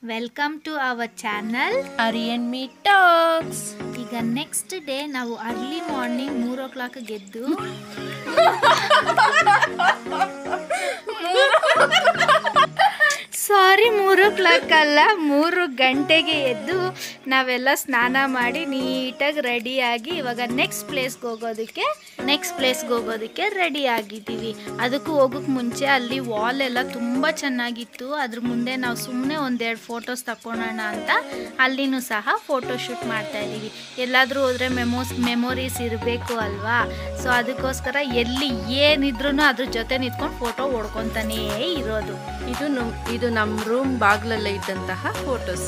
Welcome to our channel Ari and me talks ಈಗ next day ನಾವು early morning ಮೂರ್ ಓ clock ಗೆದ್ದು ಸಾರಿ ಮೂರು ಕ್ಲಾಕ್ ಅಲ್ಲ ಮೂರು ಗಂಟೆಗೆ ಎದ್ದು ನಾವೆಲ್ಲ ಸ್ನಾನ ಮಾಡಿ ನೀಟಾಗಿ ರೆಡಿಯಾಗಿ ಇವಾಗ ನೆಕ್ಸ್ಟ್ ಪ್ಲೇಸ್ಗೆ ಹೋಗೋದಕ್ಕೆ ನೆಕ್ಸ್ಟ್ ಪ್ಲೇಸ್ಗೆ ಹೋಗೋದಕ್ಕೆ ರೆಡಿ ಆಗಿದ್ದೀವಿ ಅದಕ್ಕೂ ಹೋಗೋಕ್ಕೆ ಮುಂಚೆ ಅಲ್ಲಿ ವಾಲ್ ಎಲ್ಲ ತುಂಬ ಚೆನ್ನಾಗಿತ್ತು ಅದ್ರ ಮುಂದೆ ನಾವು ಸುಮ್ಮನೆ ಒಂದೆರಡು ಫೋಟೋಸ್ ತಗೊಳೋಣ ಅಂತ ಅಲ್ಲಿನೂ ಸಹ ಫೋಟೋ ಶೂಟ್ ಮಾಡ್ತಾ ಇದ್ದೀವಿ ಎಲ್ಲಾದರೂ ಹೋದರೆ ಮೆಮೋಸ್ ಮೆಮೊರೀಸ್ ಇರಬೇಕು ಅಲ್ವಾ ಸೊ ಅದಕ್ಕೋಸ್ಕರ ಎಲ್ಲಿ ಏನಿದ್ರು ಅದ್ರ ಜೊತೆ ನಿಂತ್ಕೊಂಡು ಫೋಟೋ ಹೊಡ್ಕೊತಾನೇ ಇರೋದು ಇದು ನಮ್- ಇದು ನಮ್ಮ ರೂಮ್ ಬಾಗ್ಲಲ್ಲೇ ಇದ್ದಂತಹ ಫೋಟೋಸ್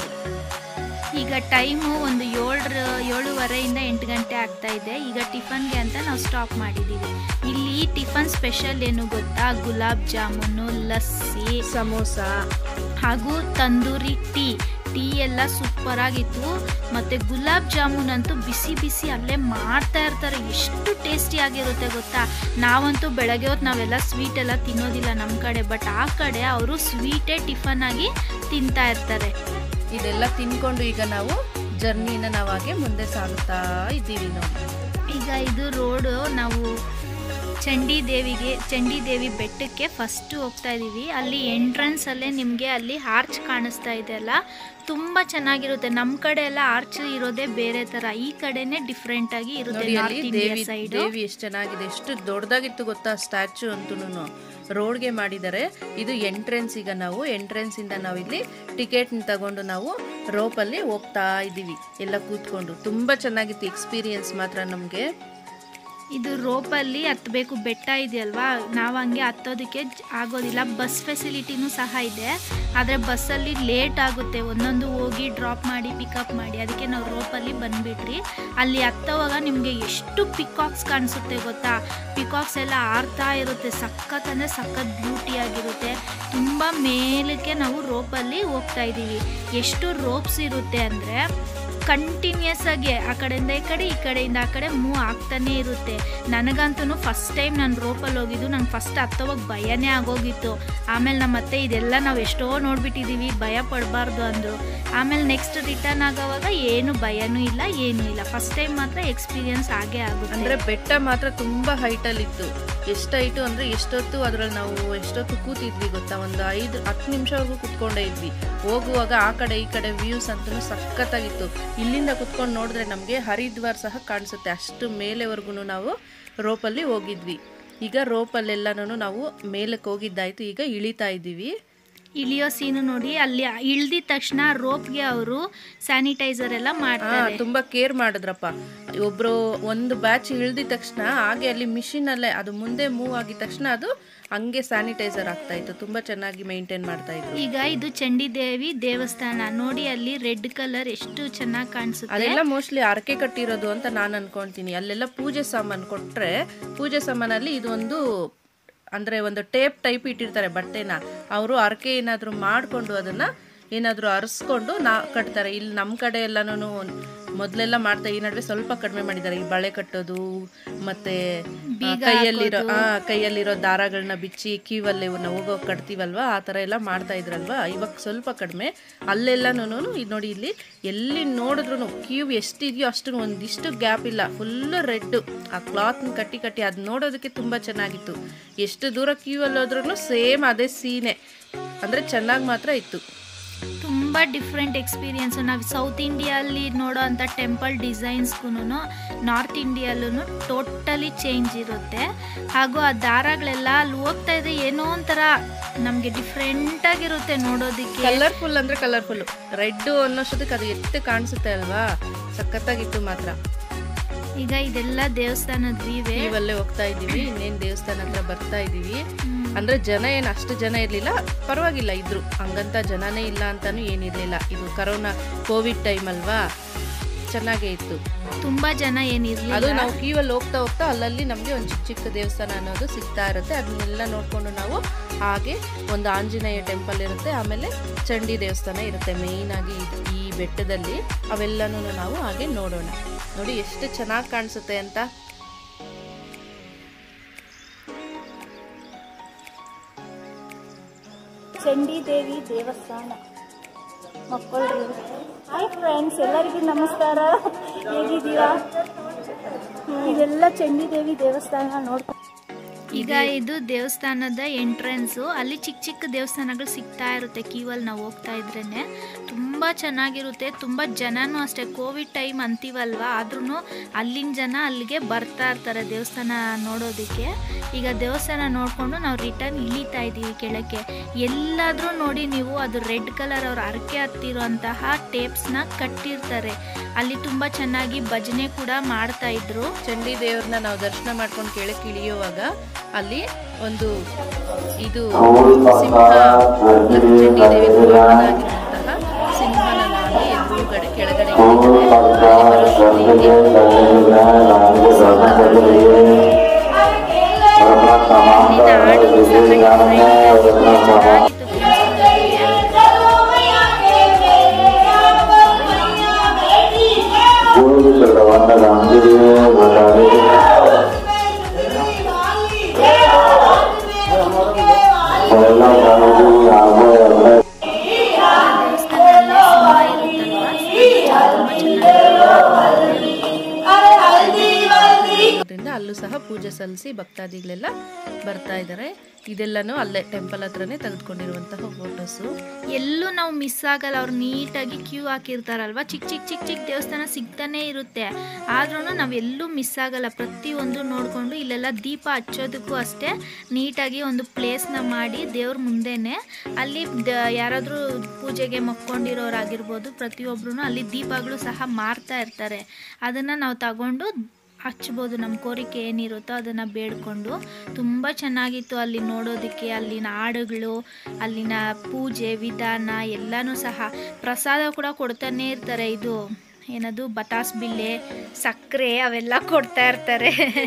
ಈಗ ಟೈಮು ಒಂದು ಏಳರ ಏಳುವರೆಯಿಂದ ಎಂಟು ಗಂಟೆ ಆಗ್ತಾ ಇದೆ ಈಗ ಟಿಫನ್ಗೆ ಅಂತ ನಾವು ಸ್ಟಾಪ್ ಮಾಡಿದ್ದೀವಿ ಇಲ್ಲಿ ಟಿಫನ್ ಸ್ಪೆಷಲ್ ಏನು ಗೊತ್ತಾ ಗುಲಾಬ್ ಜಾಮೂನು ಲಸ್ಸಿ ಸಮೋಸ ಹಾಗೂ ತಂದೂರಿ ಟೀ ಟೀ ಎಲ್ಲ ಸೂಪರ್ ಆಗಿತ್ತು ಮತ್ತು ಗುಲಾಬ್ ಜಾಮೂನ್ ಅಂತೂ ಬಿಸಿ ಬಿಸಿ ಅಲ್ಲೇ ಮಾಡ್ತಾ ಇರ್ತಾರೆ ಎಷ್ಟು ಟೇಸ್ಟಿ ಆಗಿರುತ್ತೆ ಗೊತ್ತಾ ನಾವಂತೂ ಬೆಳಗ್ಗೆ ಹೊತ್ತು ನಾವೆಲ್ಲ ಸ್ವೀಟ್ ಎಲ್ಲ ತಿನ್ನೋದಿಲ್ಲ ನಮ್ಮ ಕಡೆ ಬಟ್ ಆ ಕಡೆ ಅವರು ಸ್ವೀಟೇ ಟಿಫನ್ ಆಗಿ ತಿಂತಾ ಇರ್ತಾರೆ ಇದೆಲ್ಲ ತಿನ್ಕೊಂಡು ಈಗ ನಾವು ಜರ್ನಿನ ನಾವು ಹಾಗೆ ಮುಂದೆ ಸಾಗುತ್ತಾ ಇದ್ದೀವಿ ನಾವು ಈಗ ಇದು ರೋಡು ನಾವು ಚಂಡಿ ದೇವಿಗೆ ಚಂಡಿ ದೇವಿ ಬೆಟ್ಟಕ್ಕೆ ಫಸ್ಟ್ ಹೋಗ್ತಾ ಇದ್ದೀವಿ ಅಲ್ಲಿ ಎಂಟ್ರೆನ್ಸ್ ಅಲ್ಲೇ ನಿಮಗೆ ಅಲ್ಲಿ ಆರ್ಚ್ ಕಾಣಿಸ್ತಾ ಇದೆ ಅಲ್ಲ ತುಂಬ ಚೆನ್ನಾಗಿರುತ್ತೆ ನಮ್ಮ ಕಡೆ ಎಲ್ಲ ಆರ್ಚ್ ಇರೋದೇ ಬೇರೆ ಥರ ಈ ಕಡೆನೇ ಡಿಫ್ರೆಂಟ್ ಆಗಿ ಇರುತ್ತೆ ನೋಡಿ ಅಲ್ಲಿ ನಾರ್ತ್ ಇಂಡಿಯಾ ದೇವಿ ಸೈಡ್ ದೇವಿ ಎಷ್ಟು ಚೆನ್ನಾಗಿದೆ ಎಷ್ಟು ದೊಡ್ಡದಾಗಿತ್ತು ಗೊತ್ತಾ ಸ್ಟ್ಯಾಚು ಅಂತೂ ರೋಡ್ಗೆ ಮಾಡಿದ್ದಾರೆ ಇದು ಎಂಟ್ರೆನ್ಸ್ ಈಗ ನಾವು ಎಂಟ್ರೆನ್ಸ್ ಇಂದ ನಾವು ಇಲ್ಲಿ ಟಿಕೆಟ್ ತಗೊಂಡು ನಾವು ರೋಪಲ್ಲಿ ಹೋಗ್ತಾ ಇದ್ದೀವಿ ಎಲ್ಲ ಕೂತ್ಕೊಂಡು ತುಂಬಾ ಚೆನ್ನಾಗಿತ್ತು ಎಕ್ಸ್ಪೀರಿಯನ್ಸ್ ಮಾತ್ರ ನಮಗೆ ಇದು ರೋಪಲ್ಲಿ ಹತ್ತಬೇಕು ಬೆಟ್ಟ ಇದೆಯಲ್ವಾ ನಾವು ಹಂಗೆ ಹತ್ತೋದಕ್ಕೆ ಜ- ಆಗೋದಿಲ್ಲ ಬಸ್ ಫೆಸಿಲಿಟಿನೂ ಸಹ ಇದೆ ಆದರೆ ಬಸ್ಸಲ್ಲಿ ಲೇಟ್ ಆಗುತ್ತೆ ಒಂದೊಂದು ಹೋಗಿ ಡ್ರಾಪ್ ಮಾಡಿ ಪಿಕಪ್ ಮಾಡಿ ಅದಕ್ಕೆ ನಾವು ರೋಪಲ್ಲಿ ಬಂದ್ಬಿಟ್ರಿ ಅಲ್ಲಿ ಹತ್ತೋವಾಗ ನಿಮಗೆ ಎಷ್ಟು ಪಿಕಾಕ್ಸ್ ಕಾಣಿಸುತ್ತೆ ಗೊತ್ತಾ ಪಿಕಾಕ್ಸ್ ಎಲ್ಲ ಆರ್ತಾ ಇರುತ್ತೆ ಸಖತ್ ಅಂದರೆ ಸಖತ್ ಬ್ಯೂಟಿಯಾಗಿರುತ್ತೆ ತುಂಬ ಮೇಲಕ್ಕೆ ನಾವು ರೋಪಲ್ಲಿ ಹೋಗ್ತಾ ಇದ್ದೀವಿ ಎಷ್ಟು ರೋಪ್ಸ್ ಇರುತ್ತೆ ಅಂದರೆ ಕಂಟಿನ್ಯೂಸ್ ಆಗಿ ಆ ಕಡೆಯಿಂದ ಈ ಕಡೆ ಈ ಕಡೆಯಿಂದ ಆ ಕಡೆ ಮೂವ್ ಆಗ್ತಾನೆ ಇರುತ್ತೆ ನನಗಂತೂ ಫಸ್ಟ್ ಟೈಮ್ ನಾನು ರೋಪಲ್ಲಿ ಹೋಗಿದ್ದು ನಂಗೆ ಫಸ್ಟ್ ಹತ್ತೋವಾಗ ಭಯನೇ ಆಗೋಗಿತ್ತು ಆಮೇಲೆ ನಮ್ಮ ಅತ್ತೆ ಇದೆಲ್ಲ ನಾವು ಎಷ್ಟೋ ನೋಡ್ಬಿಟ್ಟಿದ್ದೀವಿ ಭಯ ಪಡಬಾರ್ದು ಅಂದರು ಆಮೇಲೆ ನೆಕ್ಸ್ಟ್ ರಿಟರ್ನ್ ಆಗೋವಾಗ ಏನು ಭಯನೂ ಇಲ್ಲ ಏನೂ ಇಲ್ಲ ಫಸ್ಟ್ ಟೈಮ್ ಮಾತ್ರ ಎಕ್ಸ್ಪೀರಿಯನ್ಸ್ ಆಗೇ ಆಗುತ್ತೆ ಅಂದ್ರೆ ಬೆಟ್ಟ ಮಾತ್ರ ತುಂಬಾ ಹೈಟ್ ಅಲ್ಲಿ ಇತ್ತು ಎಷ್ಟು ಹೈಟು ಅಂದ್ರೆ ಎಷ್ಟೊತ್ತು ಅದ್ರಲ್ಲಿ ನಾವು ಎಷ್ಟೊತ್ತು ಕೂತಿದ್ವಿ ಗೊತ್ತಾ ಒಂದು ಐದು ಹತ್ತು ನಿಮಿಷವರೆಗೂ ಕುತ್ಕೊಂಡೇ ಇದ್ವಿ ಹೋಗುವಾಗ ಆ ಕಡೆ ಈ ಕಡೆ ವ್ಯೂಸ್ ಅಂತೂ ಸಖತ್ತಾಗಿತ್ತು ಇಲ್ಲಿಂದ ಕುತ್ಕೊಂಡು ನೋಡಿದ್ರೆ ನಮಗೆ ಹರಿದ್ವಾರ್ ಸಹ ಕಾಣಿಸುತ್ತೆ ಅಷ್ಟು ಮೇಲೆವರೆಗೂ ನಾವು ರೋಪಲ್ಲಿ ಹೋಗಿದ್ವಿ ಈಗ ರೋಪಲ್ಲೆಲ್ಲನೂ ನಾವು ಮೇಲಕ್ಕೆ ಹೋಗಿದ್ದಾಯ್ತು ಈಗ ಇಳಿತಾ ಇದ್ದೀವಿ ಇಳಿಯೋ ಸೀನು ನೋಡಿ ಅಲ್ಲಿ ಇಳ್ದಿದ ತಕ್ಷಣ ರೋಪ್ಗೆ ಅವರು ಸ್ಯಾನಿಟೈಸರ್ ಎಲ್ಲ ಹಾ ಮಾಡ್ತಾರೆ ತುಂಬಾ ಕೇರ್ ಮಾಡಿದ್ರಪ್ಪ ಒಬ್ರು ಒಂದು ಬ್ಯಾಚ್ ಇಳ್ದಿದ ತಕ್ಷಣ ಹಾಗೆ ಅಲ್ಲಿ ಮಿಷಿನ್ ಅಲ್ಲೇ ಅದು ಮುಂದೆ ಮೂವ್ ಆಗಿದ ತಕ್ಷಣ ಅದು ಹಂಗೆ ಸ್ಯಾನಿಟೈಸರ್ ಆಗ್ತಾ ಇತ್ತು ತುಂಬಾ ಚೆನ್ನಾಗಿ ಮೇಂಟೈನ್ ಮಾಡ್ತಾ ಇದ್ರು ಈಗ ಇದು ಚಂಡಿದೇವಿ ದೇವಸ್ಥಾನ ನೋಡಿ ಅಲ್ಲಿ ರೆಡ್ ಕಲರ್ ಎಷ್ಟು ಚೆನ್ನಾಗಿ ಕಾಣಿಸುತ್ತೆ ಅದೆಲ್ಲ ಮೋಸ್ಟ್ಲಿ ಅರಕೆ ಕಟ್ಟಿರೋದು ಅಂತ ನಾನು ಅನ್ಕೊಂತೀನಿ ಅಲ್ಲೆಲ್ಲ ಪೂಜೆ ಸಾಮಾನು ಕೊಟ್ರೆ ಪೂಜೆ ಸಾಮಾನಲ್ಲಿ ಇದು ಒಂದು ಅಂದ್ರೆ ಒಂದು ಟೇಪ್ ಟೈಪ್ ಇಟ್ಟಿರ್ತಾರೆ ಬಟ್ಟೆನ ಅವರು ಅರಕೆ ಏನಾದ್ರು ಮಾಡ್ಕೊಂಡು ಅದನ್ನ ಏನಾದ್ರು ಅರ್ಸ್ಕೊಂಡು ನಾ ಕಟ್ತಾರೆ ಇಲ್ಲಿ ನಮ್ಮ ಕಡೆ ಎಲ್ಲನೂ ಮೊದಲೆಲ್ಲ ಮಾಡ್ತಾ ಈ ನಡುವೆ ಸ್ವಲ್ಪ ಕಡಿಮೆ ಮಾಡಿದ್ದಾರೆ ಈ ಬಳೆ ಕಟ್ಟೋದು ಮತ್ತೆ ಆ, ಕೈಯಲ್ಲಿರೋ ಆ ಕೈಯಲ್ಲಿರೋ ದಾರಗಳನ್ನ ಬಿಚ್ಚಿ ಕಿವಲ್ಲಿ ನಾವು ಹೋಗೋ ಕಟ್ತೀವಲ್ವಾ ಆ ಥರ ಎಲ್ಲ ಮಾಡ್ತಾ ಇದ್ರಲ್ವಾ ಇವಾಗ ಸ್ವಲ್ಪ ಕಡಿಮೆ ಅಲ್ಲೆಲ್ಲನೂ ಇದು ನೋಡಿ ಇಲ್ಲಿ ಎಲ್ಲಿ ನೋಡಿದ್ರು ಕ್ಯೂ ಎಷ್ಟಿದೆಯೋ ಅಷ್ಟು ಒಂದಿಷ್ಟು ಗ್ಯಾಪ್ ಇಲ್ಲ ಫುಲ್ ರೆಡ್ ಆ ಕ್ಲಾತ್ನ ಕಟ್ಟಿ ಕಟ್ಟಿ ಅದು ನೋಡೋದಕ್ಕೆ ತುಂಬ ಚೆನ್ನಾಗಿತ್ತು ಎಷ್ಟು ದೂರ ಕ್ಯೂ ಅಲ್ಲಿ ಹೋದ್ರೂ ಸೇಮ್ ಅದೇ ಸೀನೆ ಅಂದರೆ ಚೆನ್ನಾಗಿ ಮಾತ್ರ ಇತ್ತು ತುಂಬ ಡಿಫ್ರೆಂಟ್ ಎಕ್ಸ್ಪೀರಿಯನ್ಸು ನಾವು ಸೌತ್ ಇಂಡಿಯಲ್ಲಿ ನೋಡೋ ಅಂಥ ಟೆಂಪಲ್ ಡಿಸೈನ್ಸ್ಗೂ ನಾರ್ತ್ ಇಂಡಿಯಲ್ಲೂ ಟೋಟಲಿ ಚೇಂಜ್ ಇರುತ್ತೆ ಹಾಗೂ ಆ ದಾರಗಳೆಲ್ಲ ಅಲ್ಲಿ ಹೋಗ್ತಾ ಇದ್ರೆ ಏನೋ ಒಂಥರ ನಮಗೆ ಡಿಫ್ರೆಂಟಾಗಿರುತ್ತೆ ನೋಡೋದಕ್ಕೆ ಕಲರ್ಫುಲ್ ಅಂದರೆ ಕಲರ್ಫುಲ್ ರೆಡ್ ಅನ್ನೋಷ್ಟೊತ್ತಿಗೆ ಅದು ಎತ್ತು ಕಾಣಿಸುತ್ತೆ ಅಲ್ವಾ ಸಖತ್ತಾಗಿತ್ತು ಮಾತ್ರ ಈಗ ಇದೆಲ್ಲ ದೇವಸ್ಥಾನದ ವಿವೇ ನೀವಲ್ಲೇ ಹೋಗ್ತಾ ಇದ್ದೀವಿ ಇನ್ನೇನು ದೇವಸ್ಥಾನ ಹತ್ರ ಬರ್ತಾ ಇದ್ದೀವಿ ಅಂದ್ರೆ ಜನ ಏನು ಅಷ್ಟು ಜನ ಇರಲಿಲ್ಲ ಪರವಾಗಿಲ್ಲ ಇದ್ರು ಹಂಗಂತ ಜನನೇ ಇಲ್ಲ ಅಂತಾನು ಏನಿರಲಿಲ್ಲ ಇದು ಕರೋನಾ ಕೋವಿಡ್ ಟೈಮ್ ಅಲ್ವಾ ಚೆನ್ನಾಗೇ ಇತ್ತು ತುಂಬ ಜನ ಅದು ಏನಿರಲಿಲ್ಲ ನಾವು ಕ್ಯೂವಲ್ಲಿ ಹೋಗ್ತಾ ಹೋಗ್ತಾ ಅಲ್ಲಲ್ಲಿ ನಮಗೆ ಒಂದು ಚಿಕ್ಕ ಚಿಕ್ಕ ದೇವಸ್ಥಾನ ಅನ್ನೋದು ಸಿಗ್ತಾ ಇರುತ್ತೆ ಅದನ್ನೆಲ್ಲ ನೋಡಿಕೊಂಡು ನಾವು ಹಾಗೆ ಒಂದು ಆಂಜನೇಯ ಟೆಂಪಲ್ ಇರುತ್ತೆ ಆಮೇಲೆ ಚಂಡಿ ದೇವಸ್ಥಾನ ಇರುತ್ತೆ ಮೇಯ್ನ್ ಆಗಿ ಈ- ಈ ಬೆಟ್ಟದಲ್ಲಿ ಅವೆಲ್ಲನೂ ನಾವು ಹಾಗೆ ನೋಡೋಣ ನೋಡಿ ಎಷ್ಟು ಚೆನ್ನಾಗಿ ಕಾಣಿಸುತ್ತೆ ಅಂತ ಚಂಡಿ ದೇವಿ ದೇವಸ್ಥಾನ ಮಕ್ಕಳ್ರಿ ಹಾಯ್ ಫ್ರೆಂಡ್ಸ್ ಎಲ್ಲರಿಗೂ ನಮಸ್ಕಾರ ಹೇಗಿದ್ದೀರಾ ಹ್ಮ್, ಇದೆಲ್ಲ ಚಂಡಿದೇವಿ ದೇವಸ್ಥಾನ ನೋಡ್ಕೊಂಡು ಈಗ ಇದು ದೇವಸ್ಥಾನದ ಎಂಟ್ರೆನ್ಸು ಅಲ್ಲಿ ಚಿಕ್ಕ ಚಿಕ್ಕ ದೇವಸ್ಥಾನಗಳು ಸಿಗ್ತಾ ಇರುತ್ತೆ ಕ್ಯೂವಲ್ಲಿ ನಾವು ಹೋಗ್ತಾ ಇದ್ರೇನೆ ತುಂಬ ಚೆನ್ನಾಗಿರುತ್ತೆ ತುಂಬ ಜನನೂ ಅಷ್ಟೇ ಕೋವಿಡ್ ಟೈಮ್ ಅಂತೀವಲ್ವ ಆದ್ರೂ ಅಲ್ಲಿನ ಜನ ಅಲ್ಲಿಗೆ ಬರ್ತಾ ಇರ್ತಾರೆ ದೇವಸ್ಥಾನ ನೋಡೋದಕ್ಕೆ ಈಗ ದೇವಸ್ಥಾನ ನೋಡಿಕೊಂಡು ನಾವು ರಿಟರ್ನ್ ಇಳಿತಾ ಇದ್ದೀವಿ ಕೆಳಕ್ಕೆ ಎಲ್ಲಾದರೂ ನೋಡಿ ನೀವು ಅದು ರೆಡ್ ಕಲರ್ ಅವ್ರು ಅರಕೆ ಹತ್ತಿರೋಂತಹ ಟೇಪ್ಸ್ನ ಕಟ್ಟಿರ್ತಾರೆ ಅಲ್ಲಿ ತುಂಬ ಚೆನ್ನಾಗಿ ಭಜನೆ ಕೂಡ ಮಾಡ್ತಾ ಇದ್ರು ಚಂಡಿ ದೇವ್ರನ್ನ ನಾವು ದರ್ಶನ ಮಾಡ್ಕೊಂಡು ಕೆಳಕ್ಕೆ ಇಳಿಯುವಾಗ ಅಲ್ಲಿ ಒಂದು ಇದು ಸಿಂಹ ಚಂಡಿ ದೇವಿ ಆಗಿರುವಂತಹ ಸಿಂಹನ ಮಾಡಿ ಎದುರುಗಡೆ ಕೆಳಗಡೆ ಇಟ್ಟಿದ್ದಾರೆ. ಅಲ್ಲಿ ಬರೋಷ್ಟರಲ್ಲಿ ಇಲ್ಲಿನ ಹಾಡು ಸಹ different ಆಗಿ ಚೆನ್ನಾಗಿತ್ತು ಕೇಳಿಸ್ಕೊಳ್ಳೋದಕ್ಕೆ. ದೇವಸ್ಥಾನದಲ್ಲಿ ಸಿಂಹ ಇರುತ್ತಲ್ವಾ ಅದರಿಂದ ಅಲ್ಲೂ ಸಹ ಪೂಜೆ ಸಲ್ಲಿಸಿ ಭಕ್ತಾದಿಗಳೆಲ್ಲ ಬರ್ತಾ ಇದ್ದಾರೆ ಇದೆಲ್ಲನೂ ಅಲ್ಲೇ ಟೆಂಪಲ್ ಹತ್ರನೇ ತೆಗೆದುಕೊಂಡಿರುವಂತಹ ಫೋಟೋಸು ಎಲ್ಲೂ ನಾವು ಮಿಸ್ ಆಗಲ್ಲ ಅವ್ರು ನೀಟಾಗಿ ಕ್ಯೂ ಹಾಕಿರ್ತಾರಲ್ವ ಚಿಕ್ಕ ಚಿಕ್ಕ ಚಿಕ್ಕ ಚಿಕ್ಕ ದೇವಸ್ಥಾನ ಸಿಗ್ತಾನೆ ಇರುತ್ತೆ ಆದ್ರೂ ನಾವೆಲ್ಲೂ ಮಿಸ್ ಆಗಲ್ಲ ಪ್ರತಿಯೊಂದು ನೋಡಿಕೊಂಡು ಇಲ್ಲೆಲ್ಲ ದೀಪ ಹಚ್ಚೋದಕ್ಕೂ ಅಷ್ಟೇ ನೀಟಾಗಿ ಒಂದು ಪ್ಲೇಸ್ನ ಮಾಡಿ ದೇವ್ರ ಮುಂದೆನೆ ಅಲ್ಲಿ ದ- ಯಾರಾದರೂ ಪೂಜೆಗೆ ಮಕ್ಕೊಂಡಿರೋರಾಗಿರ್ಬೋದು ಪ್ರತಿಯೊಬ್ಬರು ಅಲ್ಲಿ ದೀಪಗಳು ಸಹ ಮಾರ್ತಾ ಇರ್ತಾರೆ ಅದನ್ನು ನಾವು ತಗೊಂಡು ಹಚ್ಬೋದು ನಮ್ಮ ಕೋರಿಕೆ ಏನಿರುತ್ತೋ ಅದನ್ನು ಬೇಡ್ಕೊಂಡು ತುಂಬ ಚೆನ್ನಾಗಿತ್ತು ಅಲ್ಲಿ ನೋಡೋದಕ್ಕೆ ಅಲ್ಲಿನ ಹಾಡುಗಳು ಅಲ್ಲಿನ ಪೂಜೆ ವಿಧಾನ ಎಲ್ಲನೂ ಸಹ ಪ್ರಸಾದ ಕೂಡ ಕೊಡ್ತಾನೆ ಇರ್ತಾರೆ ಇದು ಏನದು ಬತಾಸ್ ಬಿಲ್ಲೆ ಸಕ್ಕರೆ ಅವೆಲ್ಲ ಕೊಡ್ತಾ ಇರ್ತಾರೆ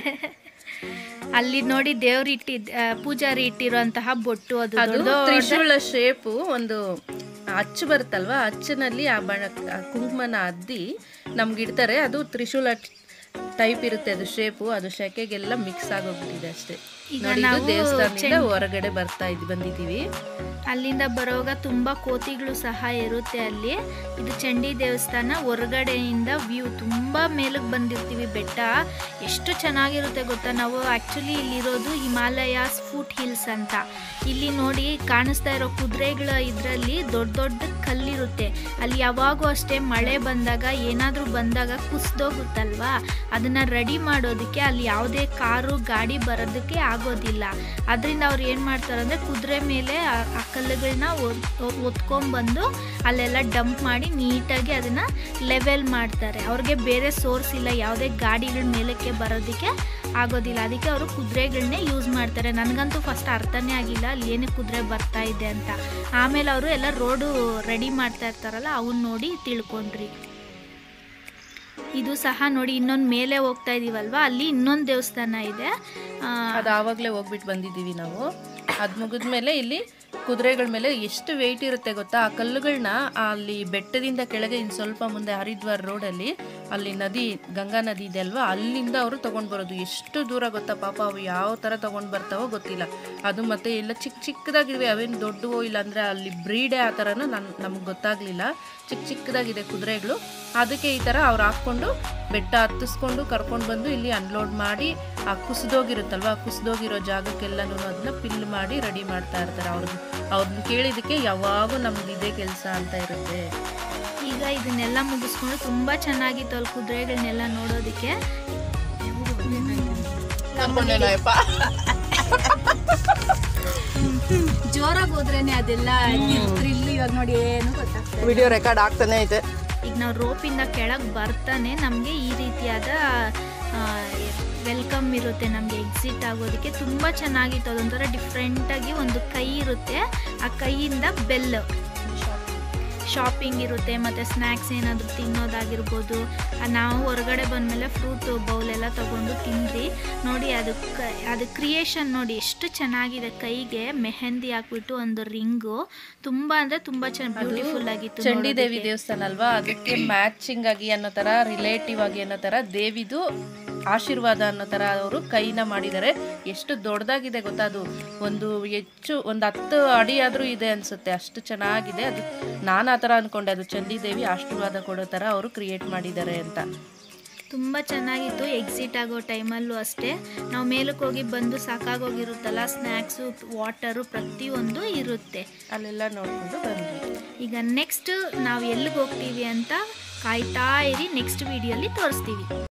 ಅಲ್ಲಿ ನೋಡಿ ದೇವ್ರು ಇಟ್ಟಿದ್ ಆ, ಪೂಜಾರಿ ಇಟ್ಟಿರುವಂತಹ ಬೊಟ್ಟು ಅದು ಅದು ದೊಡ್ಡ ತ್ರಿಶೂಲ ಶೇಪು ಒಂದು ಅಚ್ಚು ಬರುತ್ತಲ್ವಾ ಅಚ್ಚಿನಲ್ಲಿ ಆ ಬಣ ಆ ಕುಂಕುಮನ ಅದ್ದಿ ನಮ್ಗೆ ಇಡ್ತಾರೆ ಅದು ತ್ರಿಶೂಲ ಟೈಪ್ ಇರುತ್ತೆ ಅದು ಶೇಪು ಅದು ಶೆಕೆಗೆಲ್ಲ ಮಿಕ್ಸ್ ಆಗೋಗ್ಬಿಟ್ಟಿದೆ ಅಷ್ಟೇ ಈಗ ನೋಡಿ ಇದು ನಾವು ದೇವಸ್ಥಾನದಿಂದ ಹೊರಗಡೆ ಬರ್ತಾ ಇದ್ ಬಂದಿದ್ದೀವಿ ಅಲ್ಲಿಂದ ಬರೋವಾಗ ತುಂಬ ಕೋತಿಗಳು ಸಹ ಇರುತ್ತೆ ಅಲ್ಲಿ ಇದು ಚಂಡಿ ದೇವಸ್ಥಾನ ಹೊರಗಡೆಯಿಂದ ವ್ಯೂ ತುಂಬ ಮೇಲಕ್ಕೆ ಬಂದಿರ್ತೀವಿ ಬೆಟ್ಟ ಎಷ್ಟು ಚೆನ್ನಾಗಿರುತ್ತೆ ಗೊತ್ತಾ ನಾವು ಆ್ಯಕ್ಚುಲಿ ಇಲ್ಲಿರೋದು ಹಿಮಾಲಯಾಸ್ ಫುಟ್ ಹಿಲ್ಸ್ ಅಂತ ಇಲ್ಲಿ ನೋಡಿ ಕಾಣಿಸ್ತಾ ಇರೋ ಕುದುರೆಗಳ ಇದರಲ್ಲಿ ದೊಡ್ಡ ದೊಡ್ಡ ಕಲ್ಲಿರುತ್ತೆ ಅಲ್ಲಿ ಯಾವಾಗೂ ಅಷ್ಟೇ ಮಳೆ ಬಂದಾಗ ಏನಾದರೂ ಬಂದಾಗ ಕುಸ್ದೋಗುತ್ತಲ್ವಾ ಅದನ್ನು ರೆಡಿ ಮಾಡೋದಕ್ಕೆ ಅಲ್ಲಿ ಯಾವುದೇ ಕಾರು ಗಾಡಿ ಬರೋದಕ್ಕೆ ಆಗೋದಿಲ್ಲ ಅದರಿಂದ ಅವ್ರು ಏನು ಮಾಡ್ತಾರೆ ಅಂದರೆ ಕುದುರೆ ಮೇಲೆ ಆ ಆ ಕಲ್ಲುಗಳನ್ನ ಒತ್ಕೊಂಡ್ಬಂದು ಅಲ್ಲೆಲ್ಲ ಡಂಪ್ ಮಾಡಿ ನೀಟಾಗಿ ಅದನ್ನು ಲೆವೆಲ್ ಮಾಡ್ತಾರೆ ಅವ್ರಿಗೆ ಬೇರೆ ಸೋರ್ಸ್ ಇಲ್ಲ ಯಾವುದೇ ಗಾಡಿಗಳ ಮೇಲಕ್ಕೆ ಬರೋದಕ್ಕೆ ಆಗೋದಿಲ್ಲ ಅದಕ್ಕೆ ಅವರು ಕುದುರೆಗಳನ್ನೇ ಯೂಸ್ ಮಾಡ್ತಾರೆ ನನಗಂತೂ ಫಸ್ಟ್ ಅರ್ಥನೇ ಆಗಿಲ್ಲ ಅಲ್ಲಿ ಏನಕ್ಕೆ ಕುದುರೆ ಬರ್ತಾ ಇದೆ ಅಂತ ಆಮೇಲೆ ಅವರು ಎಲ್ಲ ರೋಡು ರೆಡಿ ಮಾಡ್ತಾ ಇರ್ತಾರಲ್ಲ ಅವನ್ನ ನೋಡಿ ತಿಳ್ಕೊಂಡ್ರಿ ಇದು ಸಹ ನೋಡಿ ಇನ್ನೊಂದು ಮೇಲೆ ಹೋಗ್ತಾ ಇದೀವಲ್ವಾ ಅಲ್ಲಿ ಇನ್ನೊಂದು ದೇವಸ್ಥಾನ ಇದೆ ಆ, ಅದು ಆವಾಗಲೇ ಹೋಗ್ಬಿಟ್ಟು ಬಂದಿದ್ದೀವಿ ನಾವು ಅದು ಮುಗಿದ್ಮೇಲೆ ಇಲ್ಲಿ ಕುದುರೆಗಳ ಮೇಲೆ ಎಷ್ಟು ವೆಯ್ಟ್ ಇರುತ್ತೆ ಗೊತ್ತಾ ಆ ಕಲ್ಲುಗಳನ್ನ ಅಲ್ಲಿ ಬೆಟ್ಟದಿಂದ ಕೆಳಗೆ ಇನ್ನು ಸ್ವಲ್ಪ ಮುಂದೆ ಹರಿದ್ವಾರ್ ರೋಡಲ್ಲಿ ಅಲ್ಲಿ ನದಿ ಗಂಗಾ ನದಿ ಇದೆ ಅಲ್ವಾ ಅಲ್ಲಿಂದ ಅವರು ತೊಗೊಂಡು ಬರೋದು ಎಷ್ಟು ದೂರ ಗೊತ್ತಾ ಪಾಪ ಅವು ಯಾವ ಥರ ತೊಗೊಂಡು ಬರ್ತಾವೋ ಗೊತ್ತಿಲ್ಲ ಅದು ಮತ್ತೆ ಎಲ್ಲ ಚಿಕ್ಕ ಚಿಕ್ಕದಾಗಿವೆ ಅವೇನು ದೊಡ್ಡವೋ ಇಲ್ಲ ಅಂದರೆ ಅಲ್ಲಿ ಬ್ರೀಡೇ ಆ ಥರನೂ ನನ್ ನಮ್ಗೆ ಗೊತ್ತಾಗಲಿಲ್ಲ ಚಿಕ್ಕ ಚಿಕ್ಕದಾಗಿದೆ ಕುದುರೆಗಳು ಅದಕ್ಕೆ ಈ ಥರ ಅವ್ರು ಹಾಕ್ಕೊಂಡು ಬೆಟ್ಟ ಹತ್ತಿಸ್ಕೊಂಡು ಕರ್ಕೊಂಡು ಬಂದು ಇಲ್ಲಿ ಅನ್ಲೋಡ್ ಮಾಡಿ ಆ ಕುಸಿದೋಗಿರುತ್ತಲ್ವ ಆ ಕುಸಿದೋಗಿರೋ ಜಾಗಕ್ಕೆಲ್ಲನೂ ಅದನ್ನ ಪಿಲ್ ಮಾಡಿ ರೆಡಿ ಮಾಡ್ತಾ ಇರ್ತಾರೆ ಅವ್ರದ್ದು ಅವ್ರನ್ನ ಕೇಳಿದಕ್ಕೆ ಯಾವಾಗೂ ನಮ್ದು ಇದೇ ಕೆಲಸ ಅಂತ ಇರುತ್ತೆ ಈಗ ಇದನ್ನೆಲ್ಲ ಮುಗಿಸ್ಕೊಂಡು ತುಂಬ ಚೆನ್ನಾಗಿತ್ತು ಅಲ್ಲಿ ಕುದುರೆಗಳನ್ನೆಲ್ಲ ನೋಡೋದಕ್ಕೆ ಜೋರಾಗಿ ಹೋದ್ರೇನೆ ಅದೆಲ್ಲ ಥ್ರಿಲ್ ಇವಾಗ ನೋಡಿ ಏನು ಗೊತ್ತಾಗ್ತದೆ ವಿಡಿಯೋ ರೆಕಾರ್ಡ್ ಆಗ್ತಾನೆ ಐತೆ ಈಗ ನಾವು ರೋಪಿಂದ ಕೆಳಗೆ ಬರ್ತಾನೆ ನಮಗೆ ಈ ರೀತಿಯಾದ ವೆಲ್ಕಮ್ ಇರುತ್ತೆ ನಮಗೆ ಎಕ್ಸಿಟ್ ಆಗೋದಕ್ಕೆ ತುಂಬ ಚೆನ್ನಾಗಿತ್ತು ಅದೊಂಥರ ಡಿಫ್ರೆಂಟಾಗಿ ಒಂದು ಕೈ ಇರುತ್ತೆ ಆ ಕೈಯಿಂದ ಬೆಲ್ ಶಾಪಿಂಗ್ ಇರುತ್ತೆ ಮತ್ತು ಸ್ನ್ಯಾಕ್ಸ್ ಏನಾದರೂ ತಿನ್ನೋದಾಗಿರ್ಬೋದು ಆ ನಾವು ಹೊರಗಡೆ ಬಂದಮೇಲೆ ಫ್ರೂಟ್ ಬೌಲೆಲ್ಲ ತೊಗೊಂಡು ತಿಂದ್ರಿ ನೋಡಿ ಅದು ಕ ಅದು ಕ್ರಿಯೇಷನ್ ನೋಡಿ ಎಷ್ಟು ಚೆನ್ನಾಗಿದೆ ಕೈಗೆ ಮೆಹಂದಿ ಹಾಕ್ಬಿಟ್ಟು ಒಂದು ರಿಂಗು ತುಂಬ ಅಂದರೆ ತುಂಬ ಚೆನ್ನಾಗಿ ಬ್ಯೂಟಿಫುಲ್ ಆಗಿತ್ತು ಚಂಡಿ ದೇವಿ ನೋಡೋದಕ್ಕೆ. ದೇವಸ್ಥಾನ ಅಲ್ವಾ ಅದಕ್ಕೆ ಮ್ಯಾಚಿಂಗ್ ಆಗಿ ಅನ್ನೋ ತರ ರಿಲೇಟಿವ್ ಆಗಿ ಅನ್ನೋ ತರ ದೇವಿದು ಆಶೀರ್ವಾದ ಅನ್ನೋ ಥರ ಅವರು ಕೈನ ಮಾಡಿದ್ದಾರೆ ಎಷ್ಟು ದೊಡ್ಡದಾಗಿದೆ ಗೊತ್ತಾ ಅದು ಒಂದು ಹೆಚ್ಚು ಒಂದು ಹತ್ತು ಅಡಿ ಆದರೂ ಇದೆ ಅನಿಸುತ್ತೆ ಅಷ್ಟು ಚೆನ್ನಾಗಿದೆ ಅದು ನಾನು ಆ ಥರ ಅಂದ್ಕೊಂಡೆ ಅದು ಚಂಡಿದೇವಿ ಆಶೀರ್ವಾದ ಕೊಡೋ ಥರ ಅವರು ಕ್ರಿಯೇಟ್ ಮಾಡಿದ್ದಾರೆ ಅಂತ ತುಂಬ ಚೆನ್ನಾಗಿತ್ತು ಎಕ್ಸಿಟ್ ಆಗೋ ಟೈಮಲ್ಲೂ ಅಷ್ಟೇ ನಾವು ಮೇಲಕ್ಕೆ ಹೋಗಿ ಬಂದು ಸಾಕಾಗೋಗಿರುತ್ತಲ್ಲ ಸ್ನ್ಯಾಕ್ಸು ವಾಟರು ಪ್ರತಿಯೊಂದು ಇರುತ್ತೆ ಅಲ್ಲೆಲ್ಲ ನೋಡ್ಕೊಂಡು ಬಂದ್ವಿ ಈಗ ನೆಕ್ಸ್ಟ್ ನಾವು ಎಲ್ಲಿಗೆ ಹೋಗ್ತೀವಿ ಅಂತ ಕಾಯ್ತಾ ಇರಿ ನೆಕ್ಸ್ಟ್ ವಿಡಿಯೋಲಿ ತೋರಿಸ್ತೀವಿ